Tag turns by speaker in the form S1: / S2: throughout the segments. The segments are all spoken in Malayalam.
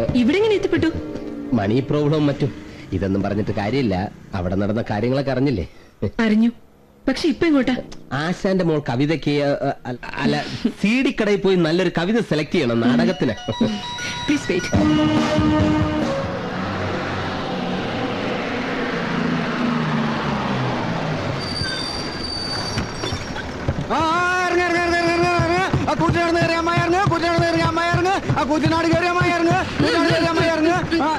S1: ഇവിടെ എങ്ങനെ എത്തിപ്പെട്ടു
S2: മണി പ്രോബ്ലവും മറ്റും ഇതൊന്നും പറഞ്ഞിട്ട് കാര്യമില്ല അവിടെ നടന്ന കാര്യങ്ങളൊക്കെ അറിഞ്ഞില്ലേ
S1: അറിഞ്ഞു പക്ഷെ ഇപ്പൊ എങ്ങോട്ടാ
S2: ആശാന്റെ മോൾ കവിതയ്ക്ക് ആ, ആ, അല്ല സി ഡി കടയിൽ പോയി നല്ലൊരു കവിത സെലക്ട് ചെയ്യണം നാടകത്തിന്
S1: പ്ലീസ് വെയിറ്റ്
S3: ആ, ഇറങ്ങ്, ഇറങ്ങ്, ഇറങ്ങ്, ഇറങ്ങ്, ഇറങ്ങ്. ആ കൂറ്റിനാട് കയറി അമ്മായി ഇറങ്ങ് കൂറ്റിനാട് കയറി അമ്മായി ഇറങ്ങ് ആ കൂറ്റിനാട് കയറി അമ്മായി ഇറങ്ങ് കൂറ്റിനാട് കയറി അമ്മായി ഇറങ്ങ് ആ,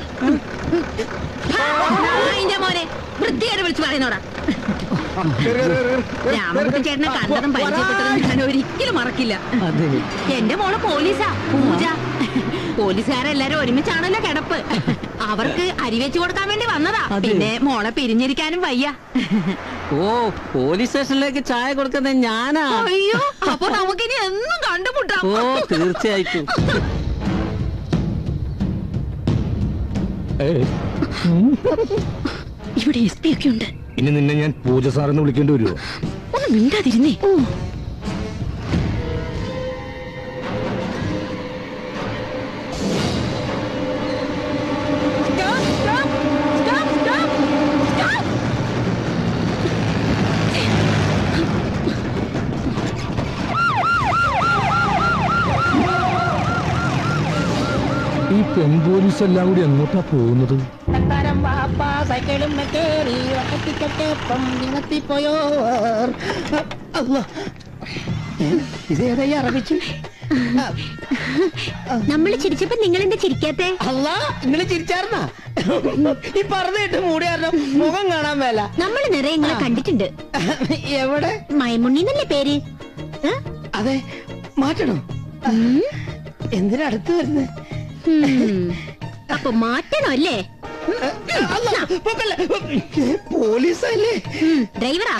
S4: അതിന്റെ മോനെ വൃത്തിയായിട്ട് വിളിച്ചു പറയുന്നോടാ
S3: കയറി, കയറി, കയറി, കയറി.
S4: രാമകുട്ടൻ ചേട്ടനെ കണ്ടതും പരിചയപ്പെട്ടതും ഞാൻ ഒരിക്കലും മറക്കില്ല എന്റെ മോള് പോലീസാ പൂജ പോലീസുകാരെല്ലാരും ഒരുമിച്ചാണല്ലോ കിടപ്പ് അവർക്ക് അരി വെച്ചു കൊടുക്കാൻ വേണ്ടി വന്നതാ പിന്നെ മോളെ പിരിഞ്ഞിരിക്കാനും വയ്യ
S5: ഓ പോലീസ് സ്റ്റേഷനിലേക്ക് ചായ കൊടുക്കുന്നത് ഞാനാ
S4: അയ്യോ അപ്പൊ നമുക്കിനി എന്നും കണ്ടുമുട്ടാം
S5: ഓ തീർച്ചയായിട്ടും
S1: ഇവിടെ എസ് പി ഒക്കെ ഉണ്ട്
S6: ഇനി നിന്നെ ഞാൻ പൂജ സാറെന്ന് വിളിക്കേണ്ടി വരുമോ
S1: ഒന്ന് മിണ്ടാതിരുന്നേ ഓ
S6: ഈ പെൺ പോലീസ് എല്ലാം കൂടി എങ്ങോട്ടാ പോകുന്നത്
S3: ഇതേതായി അറബിച്ച്
S4: നമ്മൾ ചിരിച്ചപ്പോ നിങ്ങൾ എന്താ ചിരിക്കാത്തെ
S3: അല്ല ഇന്നലെ ചിരിച്ചാർന്നാ ഈ പറഞ്ഞിട്ട് മൂടി കാരണം മുഖം കാണാൻ മേല
S4: നമ്മൾ നിറയെ നിങ്ങളെ കണ്ടിട്ടുണ്ട്
S3: എവിടെ
S4: മൈമുണ്ണി എന്നല്ലേ പേര് ഏ?
S3: അതെ മാറ്റണം എന്തിനാ അടുത്ത് വരുന്നത്
S4: ഉം. അപ്പൊ മാറ്റണോ അല്ലേ
S3: പോലീസല്ലേ
S4: ഉം, ഡ്രൈവറാ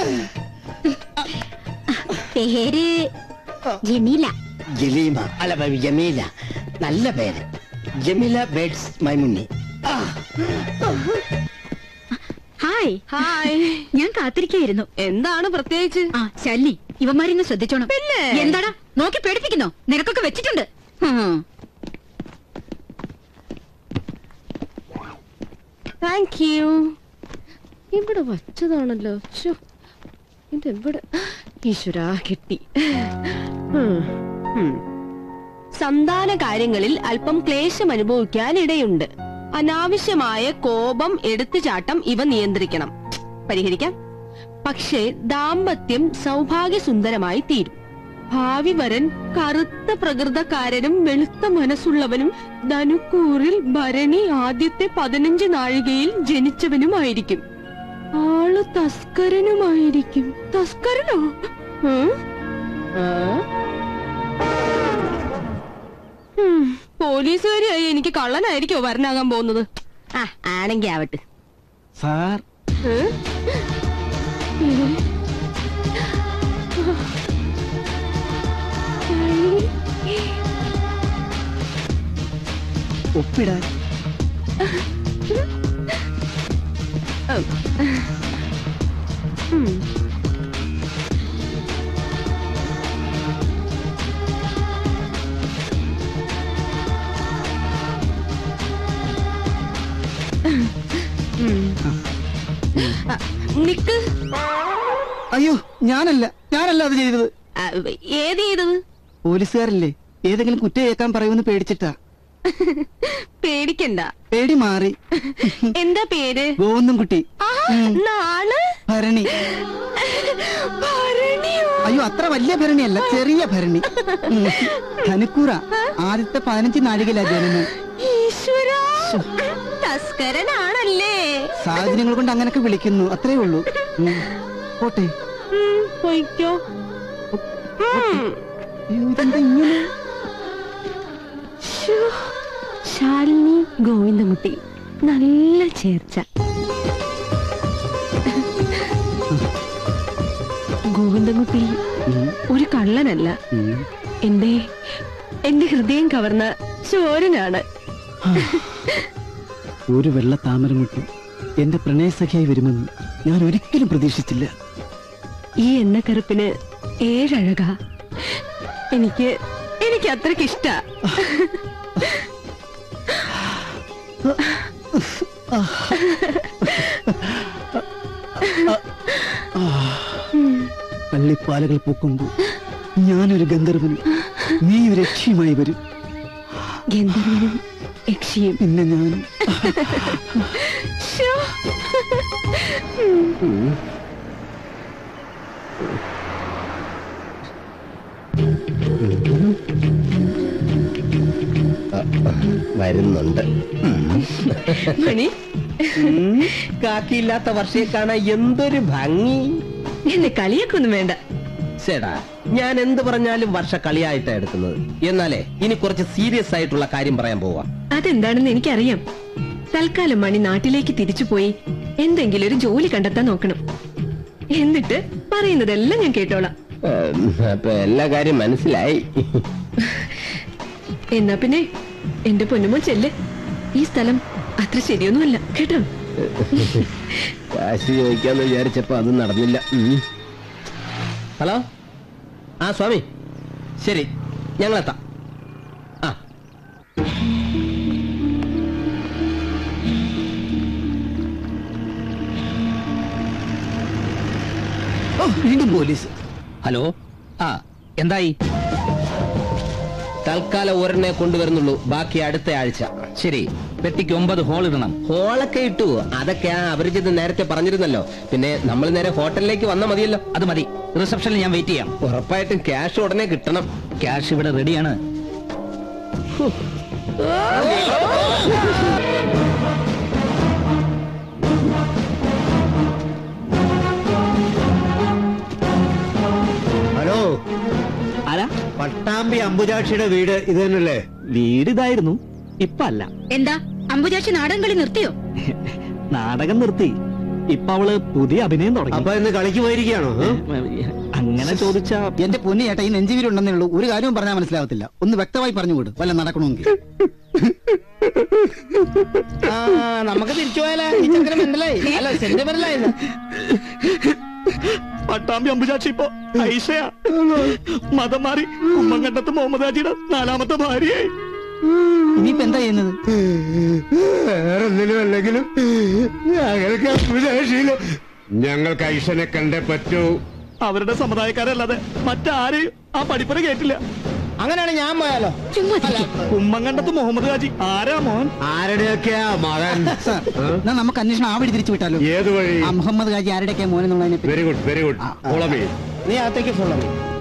S4: പേര് ജമീല
S3: ജലീമ അല്ല ബ- ജമീല നല്ല പേര് ജമീല ബേഡ്സ് മൈമുണ്ണി ആ,
S1: ഹായ് ഹായ് ഞാൻ കാത്തിരിക്കായിരുന്നു എന്താണ് പ്രത്യേകിച്ച് ആ ശല്ലി ഇവന്മാരിന്ന് ശ്രദ്ധിച്ചോണം പിന്നെ എന്താടാ നോക്കി പേടിപ്പിക്കുന്നോ നിനക്കൊക്കെ വെച്ചിട്ടുണ്ട് ഹും.
S7: താങ്ക് യു ഇവിടെ വച്ചതാണല്ലോ ശ്ശോ, ഇതെവിടെ ഈശ്വരാ കിട്ടി ഉം, ഉം. സന്താന കാര്യങ്ങളിൽ അല്പം ക്ലേശം അനുഭവിക്കാൻ ഇടയുണ്ട് അനാവശ്യമായ കോപം എടുത്തുചാട്ടം ഇവ നിയന്ത്രിക്കണം പരിഹരിക്കാം പക്ഷേ ദാമ്പത്യം സൗഭാഗ്യസുന്ദരമായി തീരും ഭാവി വരൻ കറുത്ത പ്രകൃതക്കാരനും വെളുത്ത മനസ്സുള്ളവനും ധനുക്കൂറിൽ ഭരണി ആദ്യത്തെ പതിനഞ്ച് നാഴികയിൽ ജനിച്ചവനുമായിരിക്കും ആള് തസ്കരനുമായിരിക്കും തസ്കരനോ ഉം? ആ? ഉം, പോലീസുകാരിയായി എനിക്ക് കള്ളനായിരിക്കോ വരനാകാൻ പോകുന്നത് ആ ആണെങ്കി ആവട്ടെ
S3: സാർ
S7: ഉം? ഉം.
S3: ഒപ്പിടാൻ
S7: ഉം. ഉം. ആ, നിക്ക്
S3: അയ്യോ ഞാനല്ല ഞാനല്ല അത് ചെയ്തത്
S7: ആ, ഏത് ചെയ്തത്
S3: പോലീസുകാരല്ലേ ഏതെങ്കിലും കുറ്റം കേൾക്കാൻ പറയുമെന്ന് പേടിച്ചിട്ടാ
S7: പേടിക്കണ്ട
S3: പേടി മാറി
S7: എന്താ പേര്
S3: ഗോവിന്ദൻകുട്ടി
S7: ആ, നാള്
S3: ഭരണി
S7: ഭരണിയോ
S3: അയ്യോ അത്ര വലിയ ഭരണിയല്ല ചെറിയ ഭരണി ഉം. ധനുക്കൂറ ആദ്യത്തെ പതിനഞ്ച് നാഴികയിലാ ജനനം
S7: ഈശ്വര തസ്കരനാണല്ലേ
S3: സാഹചര്യങ്ങൾ കൊണ്ട് അങ്ങനൊക്കെ വിളിക്കുന്നു അത്രേ ഉള്ളൂ ഉം. പോട്ടെ
S7: ഉം, പൊയ്ക്കോ ഉം.
S3: അയ്യോ, ഇതെന്താ ഇങ്ങനെ
S7: ശ്ശോ, ശാലിനി ഗോവിന്ദൻകുട്ടി നല്ല ചേർച്ച ഗോവിന്ദൻകുട്ടി ഒരു കള്ളനല്ല എന്റെ എന്റെ ഹൃദയം കവർന്ന ചോരനാണ്
S3: ഒരു വെള്ള താമരമുട്ടി എന്റെ പ്രണയസഖിയായി വരുമെന്ന് ഞാൻ ഒരിക്കലും പ്രതീക്ഷിച്ചില്ല
S7: ഈ എണ്ണക്കറുപ്പിന് ഏഴഴക എനിക്ക് എനിക്ക് അത്രക്ക് ഇഷ്ട
S3: പള്ളിപ്പാലകൾ പൂക്കുമ്പോൾ ഞാനൊരു ഗന്ധർവനും നീ ഒരു രക്ഷിയുമായി വരും
S7: ഗന്ധർവനും യക്ഷിയും
S3: പിന്നെ ഞാനും
S7: ശ്ശോ.
S2: വരുന്നുണ്ട്
S7: മണി
S2: കാക്കിയില്ലാത്ത വർഷയെ കാണാൻ എന്തൊരു ഭംഗി
S7: എന്നെ കളിയാക്കൊന്നും വേണ്ട
S2: ചേടാ ഞാൻ എന്ത് പറഞ്ഞാലും വർഷ കളിയായിട്ടാ എടുക്കുന്നത് എന്നാലേ ഇനി കുറച്ച് സീരിയസ് ആയിട്ടുള്ള കാര്യം പറയാൻ പോവാ
S7: അതെന്താണെന്ന് എനിക്കറിയാം തൽക്കാലം മണി നാട്ടിലേക്ക് തിരിച്ചുപോയി എന്തെങ്കിലും ഒരു ജോലി കണ്ടെത്താൻ നോക്കണം എന്നിട്ട് പറയുന്നതെല്ലാം ഞാൻ കേട്ടോളാം
S2: ഉം, അപ്പൊ എല്ലാ കാര്യം മനസ്സിലായി
S7: എന്നാ പിന്നെ എന്റെ പൊന്നുമോൻ ചെല്ല് ഈ സ്ഥലം അത്ര ശരിയൊന്നുമല്ല കേട്ടോ
S2: കാശ് ചോദിക്കാന്ന് വിചാരിച്ചപ്പോ അത് നടന്നില്ല ഉം. ഹലോ ആ സ്വാമി ശരി ഞങ്ങളെത്താം ആ
S3: ഓ, വീണ്ടും പോലീസ്
S5: ഹലോ ആ എന്തായി
S2: തൽക്കാലം ഒരെണ്ണെ കൊണ്ടുവരുന്നുള്ളൂ ബാക്കി അടുത്ത ആഴ്ച
S5: ശരി പെട്ടിക്ക് ഒമ്പത് ഹോൾ ഇടണം
S2: ഹോളൊക്കെ ഇട്ടു അതൊക്കെ ആ അപരിചിത് നേരത്തെ പറഞ്ഞിരുന്നല്ലോ പിന്നെ നമ്മൾ നേരെ ഹോട്ടലിലേക്ക് വന്നാ മതിയല്ലോ
S5: അത് മതി റിസപ്ഷനിൽ ഞാൻ വെയിറ്റ് ചെയ്യാം
S2: ഉറപ്പായിട്ടും ക്യാഷ് ഉടനെ കിട്ടണം
S5: ക്യാഷ് ഇവിടെ റെഡിയാണ്
S3: ഹലോ
S5: ആരാ
S3: പട്ടാമ്പി അമ്പുജാക്ഷിയുടെ വീട് ഇത് തന്നെയല്ലേ
S5: വീട് ഇതായിരുന്നു ഇപ്പൊ അല്ല
S1: എന്താ അമ്പുചാച്ചി നാടൻ കളി നിർത്തിയോ
S5: നാടകം നിർത്തി ഇപ്പൊ അവള് പുതിയ അഭിനയം തുടങ്ങി
S3: അപ്പൊ ഇന്ന് കളിക്ക് പോയിരിക്കുകയാണോ ഏ?
S5: അങ്ങനെ ചോദിച്ചാ
S8: എന്റെ പൊന്നു ചേട്ടാ ഈ നെഞ്ചുവീരുണ്ടെന്നേ ഉള്ളൂ ഒരു കാര്യവും പറഞ്ഞാൽ മനസ്സിലാവത്തില്ല ഒന്ന് വ്യക്തമായി പറഞ്ഞുകൂട് വല്ല നടക്കണമെങ്കിൽ
S2: ആ നമുക്ക് തിരിച്ചു പോയാലേ ഈ ചെറുക്കന് മനസ്സിലായി അല്ല സെന്റിമെന്റലായിരുന്നു
S5: പട്ടാമ്പി അമ്പുചാക്ഷി ഇപ്പൊ ഐഷയാ മതം മാറി കുമ്മങ്കണ്ടത്ത് മുഹമ്മദ് ഹാജിയുടെ നാലാമത്തെ ഭാര്യയായി
S8: ഇനിയിപ്പോ എന്താ ചെയ്യുന്നത്
S3: വേറെന്തിനും അല്ലെങ്കിലും ഞങ്ങൾക്ക് അമ്പുജാക്ഷിയില് ഞങ്ങൾക്ക് ഐഷനെ കണ്ടേ പറ്റൂ
S5: അവരുടെ സമുദായക്കാരല്ലാതെ മറ്റാരെയും ആ പഠിപ്പന കേട്ടില്ല
S2: അങ്ങനെയാണ് ഞാൻ പോയാലോ
S5: കുമ്മങ്കണ്ടത്ത് മുഹമ്മദ് ഹാജി ആരാ മോൻ
S3: ആരുടെയൊക്കെയാ മകൻ
S8: സാർ എന്നാ നമുക്ക് അന്വേഷണം ആ വഴി തിരിച്ചു വിട്ടാലോ
S3: ഏത് വഴി
S8: ആ മുഹമ്മദ് ഹാജി ആരുടെയൊക്കെ മോനെന്നുള്ളതിനെ പറ്റി
S3: very good very good follow me
S2: നീ അകത്തേക്ക് ഫോളോ